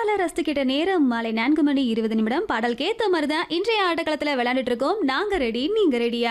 பாடலை ரசிக்கிட்ட நேரம் மாலை நான்கு மணி இருபது நிமிடம் பாடல் கேத்த மாதிரி தான் இன்றைய ஆட்டக்களத்துல விளையாண்டுட்டு இருக்கோம் நாங்க ரெடி நீங்க ரெடியா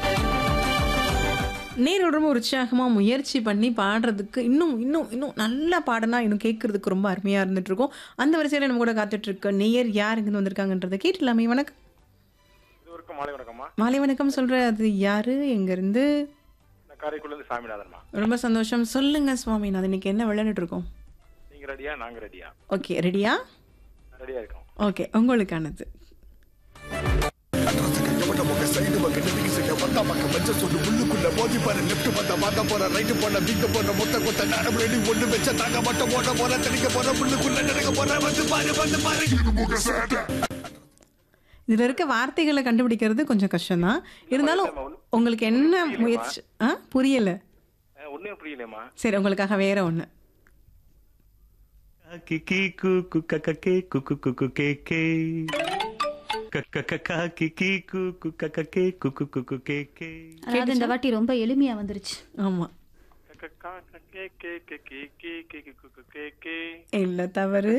நேரோட ரொம்ப உற்சாகமாக முயற்சி பண்ணி பாடுறதுக்கு இன்னும் இன்னும் இன்னும் நல்லா பாடனா இன்னும் கேட்கறதுக்கு ரொம்ப அருமையாக இருந்துட்டு இருக்கும் அந்த வரிசையில் நம்ம கூட காத்துட்டு இருக்க நேயர் யார் இருந்து வந்திருக்காங்கன்றதை கேட்டலாமே வணக்கம் இதுவரைக்கும் மாலை வணக்கம்மா மாலை வணக்கம் சொல்ற அது யாரு எங்கேருந்து நான் காரைக்குடிலேருந்து சாமிநாதன்மா ரொம்ப சந்தோஷம் சொல்லுங்க சுவாமி நான் இன்னைக்கு என்ன விளையாண்டுட்டு இருக்கோம் நீங்க ரெடியா நாங்க ரெடியா ஓகே ரெடியா ரெடியா இருக்கோம் ஓகே உங்களுக்கானது எவன முக சைடு பக்க நெத்திக்கு செய்ய வந்தா பக்க மஞ்ச சொல்லு உள்ளுக்குள்ள மோதி பாரு லெஃப்ட் வந்தா வாங்க போற ரைட்டு போன வீங்க போன மொத்த கொத்த நேரம் ரெடி ஒண்ணு வச்ச தாங்க மட்டும் ஓட போற தடிக்க போற உள்ளுக்குள்ள நடக்க போற வந்து பாரு வந்து பாரு இது முக சேட்டை இதில் இருக்க வார்த்தைகளை கண்டுபிடிக்கிறது கொஞ்சம் கஷ்டம்தான் இருந்தாலும் உங்களுக்கு என்ன முயற்சி ஆ புரியல ஒன்றுமே புரியலையம்மா சரி உங்களுக்காக வேற ஒன்று Kiki kuku kakake kuku kuku keke. Kakaka kiki kuku kakake kuku kuku keke. அதாவது இந்த வாட்டி ரொம்ப எளிமையா வந்துருச்சு ஆமாம் கக்கா கக்கே கே கே கே கே கே கே கே கே கே இல்லை தவறு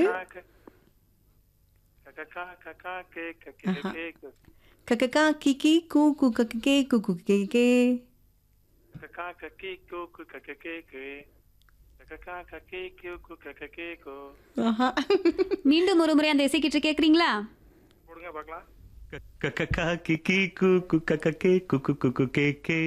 கக்கா கக்கா கே கே கே கே கே கக்கக்கா கிக்கி கூ கூ கக்கே கூ கூ கே கே கக்கா கக்கி கோ கு கக்கே கே கே கக்கா கக்கி கோ கு கக்கே கே கோ ஆஹா மீண்டும் ஒரு முறை அந்த இசைக்கிட்டு கேக்குறீங்களா போடுங்க பார்க்கலாம் Kakaka kiki kuku kakake kuku kuku keke.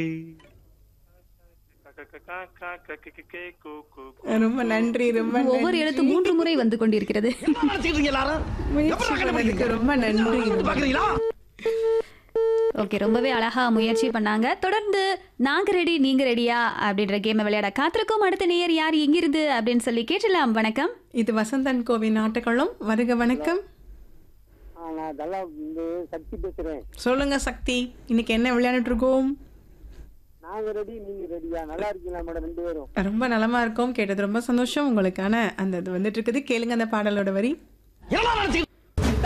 கக்கா கா கக்கே கே கே கோ கோ ரொம்ப நன்றி ரொம்ப ஒவ்வொரு எழுத்து மூன்று முறை வந்து கொண்டிருக்கிறது முயற்சி பண்ணதுக்கு ரொம்ப நன்றி ஓகே ரொம்பவே அழகா முயற்சி பண்ணாங்க தொடர்ந்து நாங்க ரெடி நீங்க ரெடியா அப்படின்ற கேமை விளையாட காத்திருக்கோம் அடுத்த நேயர் யார் எங்கிருந்து அப்படின்னு சொல்லி கேட்டலாம் வணக்கம் இது வசந்தன் கோவில் நாட்டுக்களம் வருக வணக்கம் ஆ, நான் நல்லா இந்த சக்தி பேசுறேன் சொல்லுங்க சக்தி இன்னைக்கு என்ன விளையாண்டுட்டு இருக்கோம் நாங்க ரெடி நீங்க ரெடியா நல்லா இருக்கீங்களா மேடம் ரெண்டு பேரும் ரொம்ப நலமா இருக்கோம் கேட்டது ரொம்ப சந்தோஷம் உங்களுக்கான அந்த இது வந்துட்டு இருக்குது கேளுங்க அந்த பாடலோட வரி